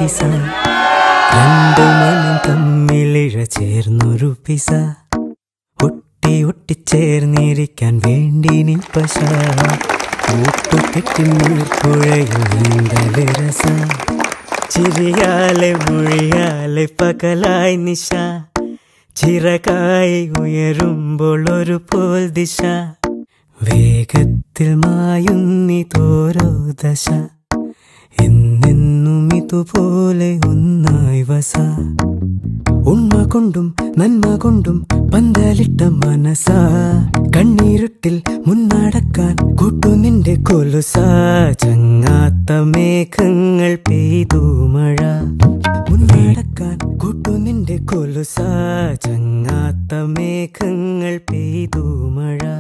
കിസ രണ്ട് മനം തമ്മിലിഴ ചേർന്നൊരു പിസ ഒട്ടി ഒട്ടിച്ചേർന്നിരിക്കാൻ വേണ്ടി നിപ്പശ കൂട്ടുകെട്ടി നീർപ്പുഴയിൽ നീന്തല് രസ ചിരിയാലെ മൊഴിയാലെ പകലായി നിശ ചിറകായി ഉയരുമ്പോൾ ഒരു പോൽ ദിശ വേഗത്തിൽ മായുന്നിതോരോ ദശ എന്നെന്നും ഇതുപോലെ ഒന്നായി വസ ഉണ്മ കൊണ്ടും നന്മ കൊണ്ടും പന്തലിട്ട മനസ കണ്ണീരുട്ടിൽ മുന്നടക്കാൻ കൂട്ടു നിന്റെ കൊലുസ ചങ്ങാത്ത മേഘങ്ങൾ പെയ്തു മഴ മുന്നടക്കാൻ കൂട്ടു നിന്റെ കൊലുസ ചങ്ങാത്ത മേഘങ്ങൾ പെയ്തു മഴ